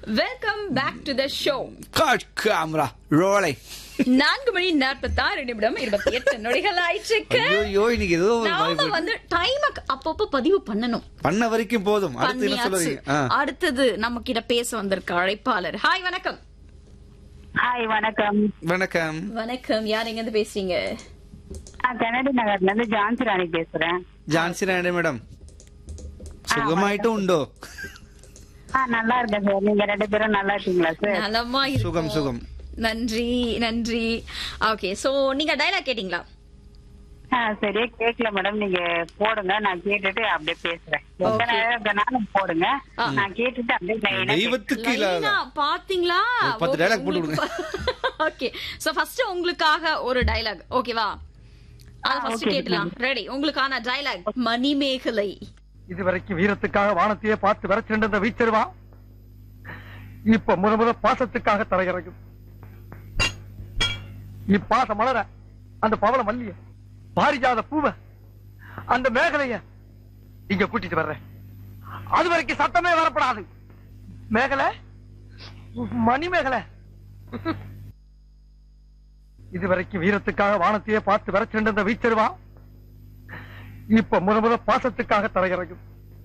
Welcome back to the show got camera ரோலை நான்கு மணி நாற்பத்தாறு நிமிடம் இருபத்தி எட்டு நொடிகள் ஆயிடுச்சு ஐயோ இன்னைக்கு ஏதோ ஒரு நாம vibe. வந்து டைம் அப்பப்போ பதிவு பண்ணணும் பண்ண வரைக்கும் போதும் அடுத்து என்ன பண்ணியாச்சு சொல்லுவீங்க ஆ. அடுத்தது நம்ம கிட்ட பேச வந்திருக்க அழைப்பாளர் ஹாய் வணக்கம் ஹாய் வணக்கம் வணக்கம் வணக்கம் யார் எங்க இருந்து பேசுறீங்க நான் கனடி நகர்ல இருந்து ஜான்சி ராணி பேசுறேன் ஜான்சி நாயுடு மேடம் சுகமாயிட்டும் உண்டோ ஆ நல்லா இருக்கேன் சார் நீங்க ரெண்டு பேரும் நல்லா இருக்கீங்களா சார் நலமா இருக்கோம். சுகம், சுகம். நன்றி நன்றி ஓகே சோ நீங்க டயலாக் கேட்டீங்களா ஆ சரியா கேட்கல மேடம் நீங்க போடுங்க நான் கேட்டுட்டு அப்படியே பேசுறேன் எந்த நேரம் போடுங்க நான் கேட்டுட்டு அப்படியே line ஆ தெய்வத்துக்கு இல்லாத லைனா பாத்தீங்களா ஒரு பத்து dialogue போட்டு விடுங்க. ஓகே சோ ஃபர்ஸ்ட் உங்களுக்காக ஒரு டயலாக் ஓகேவா அது ஆ, ஃபர்ஸ்ட் okay, கேட்டலாம் ரெடி உங்களுக்கான டயலாக் மணிமேகலை இதுவரைக்கும் வீரத்துக்காக வானத்தையே பார்த்து விரைச்சிருந்த வீச்சருவா இப்ப முத முத பாசத்துக்காக தலையிறங்கும் இப்பாச மலர அந்த பவள மல்லிய பாரிஜாத பூவ அந்த மேகலைய இங்க கூட்டிட்டு வர்றேன் அது வரைக்கும் சத்தமே வரப்படாது மேகலை மணி மேகலை இதுவரைக்கும் வீரத்துக்காக வானத்தையே பார்த்து விரைச்சிருந்த வீச்சருவா இப்ப முத முத பாசத்துக்காக தலையிறங்கும்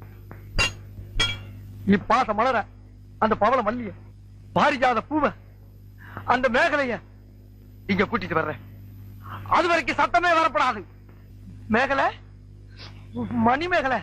இப்பாச மலர அந்த பவள மல்லிய பாரிஜாத பூவ அந்த மேகலைய இங்க கூட்டிட்டு வர்றேன் அது வரைக்கும் சத்தமே வரப்படாது மேகலை மணி மேகலை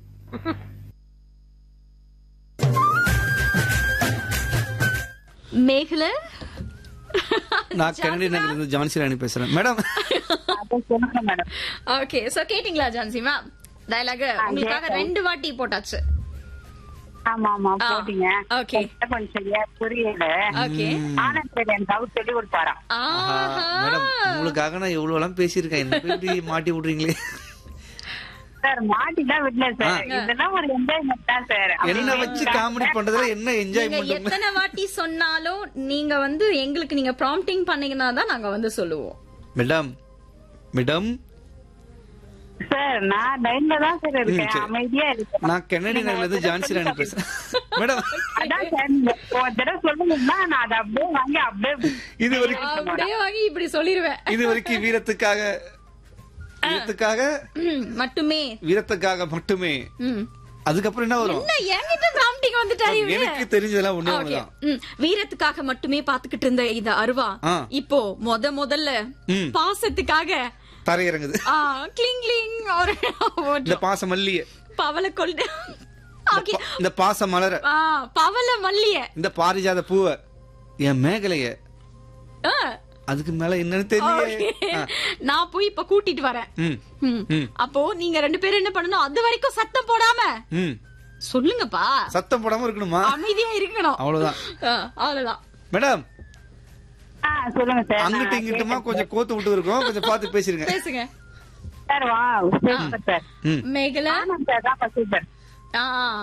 மேகலை நான் கனடி நகர்ல இருந்து ஜான்சி ராணி பேசுறேன் மேடம் அப்படியே சொல்லுங்க மேடம் ஓகே சோ கேட்டிங்களா ஜான்சி மேம் டயலாக் உங்களுக்காக கேட்டேன். ரெண்டு வாட்டி போட்டாச்சு ஆமா ஆமா ஆ, போட்டீங்க okay. எனக்கு கொஞ்சம் சரியா புரியல ஓகே ஆனந்த் சார் எனக்கு டவுட் சொல்லி கொடுப்பாராம் ஆஹா, மேடம் உங்களுக்காக நான் எவ்வளவு எல்லாம் பேசியிருக்கேன் என்ன போய் இப்படி மாட்டி விடுறீங்களே சார் மாட்டிதான் விடல சார் இதெல்லாம் ஒரு என்ஜாய்மெண்ட் தான் சார் என்ன வச்சு காமெடி பண்றதுல என்ன என்ஜாய் நீங்க பண்றது எத்தனை வாட்டி சொன்னாலும் நீங்க வந்து எங்களுக்கு நீங்க ப்ராம்ப்டிங் பண்ணீங்கன்னா தான் நாங்க வந்து சொல்லுவோம் மேடம் மேடம் சார் நான் லைன்ல தான் சார் ம், இருக்கேன் சரி. அமைதியா இருக்கேன் நான் கன்னடி நகர்ல இருந்து ஜான்சி ராணி பேசுறேன் மேடம் அதான் சார் நீங்க ஒரு தடவை சொல்லுங்கன்னா நான் அதை அப்படியே வாங்கி அப்படியே இது வரைக்கும் அப்படியே வாங்கி இப்படி சொல்லிருவேன் இது வரைக்கும் வீரத்துக்காக வீரத்துக்காக ம், மட்டுமே வீரத்துக்காக மட்டுமே ம். அதுக்கப்புறம் என்ன வரும் என்ன என்கிட்ட ப்ராம்ப்டிங் வந்துட்டாரு இவரு? எனக்கு தெரிஞ்சதெல்லாம் ஒண்ணே Okay. ஒண்ணுதான் ம், வீரத்துக்காக மட்டுமே பாத்துக்கிட்டு இருந்த இந்த அருவா ஆ. இப்போ முத முதல்ல ம். பாசத்துக்காக தரையிறங்குது ஆ, கிளிங் கிளிங் ஒரு இந்த பாச மல்லிய பவள கொண்டு ஓகே இந்த பாச மலர ஆ, பவள மல்லிய இந்த பாரிஜாத பூவ என் மேகலைய ஆ, அதுக்கு மேல என்னன்னு தெரியல okay. நான் போய் இப்ப கூட்டிட்டு வரேன் ம் ம். ம். அப்போ நீங்க ரெண்டு பேரும் என்ன பண்ணணும் அது வரைக்கும் சத்தம் போடாம ம் சொல்லுங்கப்பா சத்தம் போடாம இருக்கணுமா அமைதியா இருக்கணும் அவ்வளவுதான் ஆ, அவ்வளவுதான் மேடம் ஆ சொல்லுங்க சார் அங்கிட்டு நான் இங்கிட்டுமா கேட்டேன் கொஞ்சம் கோத்து விட்டு இருக்கோம் கொஞ்சம் பார்த்து பேசிருங்க பேசுங்க சார் வா சூப்பர் சார் ம் மேகலா ஆனந்த் சார் தான் சூப்பர் ஆ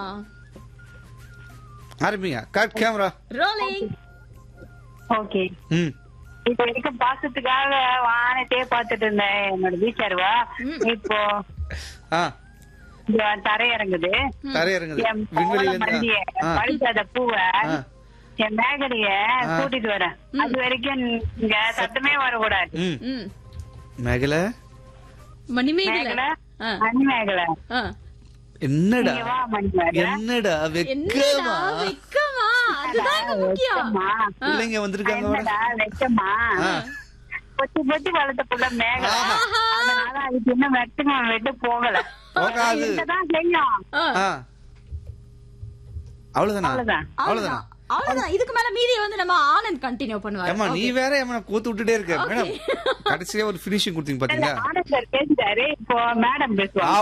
ஆரம்பிங்க காட் கேமரா ரோலிங் ஓகே ம் இது வரைக்கும் பாசத்துக்காக வானத்தையே பார்த்துட்டு இருந்தேன் என்னோட வீச்சாருவா இப்போ ஆ இங்க தரையிறங்குது தரையிறங்குது என் விண்வெளியில மல்லிய இருந்து ஆ. பழுத்தாத பூவை ஆ. என் மேகலைய கூட்டிட்டு வரேன் அது வரைக்கும் இங்க சத்தமே வரக்கூடாது ம் ம் மேகலை மணிமேகலை மேகலை ஆ. மணி மேகலை ஆ. என்னடா நீங்க வா மணி மேகலை என்னடா என்னடா வெக்கமா வெக்கமா அதுதான் இங்க முக்கியம் வெக்கமா? பிள்ளைங்க வந்திருக்காங்க வர. என்னடா வெக்கமா ஆ. பொத்தி பொத்தி வளர்த்த புள்ள மேகலை அதனால அதுக்கு இன்னும் வெட்டுமா வெட்டு போகல போகாது இருக்கதான் செய்யும் ஆ. ஆ அவ்வளவுதானா அவ்வளவுதான். அவ்வளவுதானா அவ்வளவுதான் இதுக்கு மேல மீதி வந்து நம்ம ஆனந்த் கண்டினியூ பண்ணுவாரு ஏமா நீ வேற ஏமா கோத்து விட்டுட்டே இருக்க மேடம் கடைசியா ஒரு பினிஷிங் கொடுத்தீங்க பாத்தீங்களா ஆனந்த் சார் பேசிட்டாரு இப்போ மேடம் பேசுவாங்க